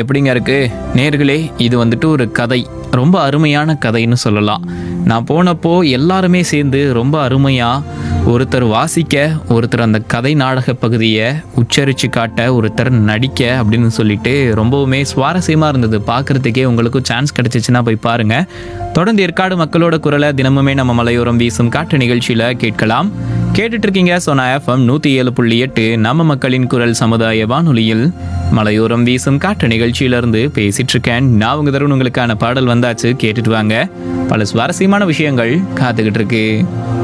எப்படிங்க இருக்கு நேர்களே இது வந்துட்டு ஒரு கதை ரொம்ப அருமையான கதைன்னு சொல்லலாம் நான் போனப்போ எல்லாருமே சேர்ந்து ரொம்ப அருமையாக ஒருத்தர் வாசிக்க ஒருத்தர் அந்த கதை நாடக பகுதியை உச்சரித்து காட்ட ஒருத்தர் நடிக்க அப்படின்னு சொல்லிட்டு ரொம்பவுமே சுவாரஸ்யமாக இருந்தது பார்க்குறதுக்கே உங்களுக்கும் சான்ஸ் கிடைச்சிச்சுன்னா போய் பாருங்க தொடர்ந்து ஏற்காடு மக்களோட குரலை தினமுமே நம்ம மலையோரம் வீசும் காட்டு நிகழ்ச்சியில் கேட்கலாம் கேட்டுட்டு இருக்கீங்க சோனா எஃப்எம் நூற்றி ஏழு புள்ளி எட்டு நம்ம மக்களின் குரல் சமுதாய வானொலியில் மலையோரம் வீசும் காட்டு நிகழ்ச்சியிலிருந்து பேசிட்டு இருக்கேன் நான் உங்க தருண் உங்களுக்கான பாடல் வந்தாச்சு கேட்டுட்டு வாங்க பல சுவாரஸ்யமான விஷயங்கள் காத்துக்கிட்டு இருக்கு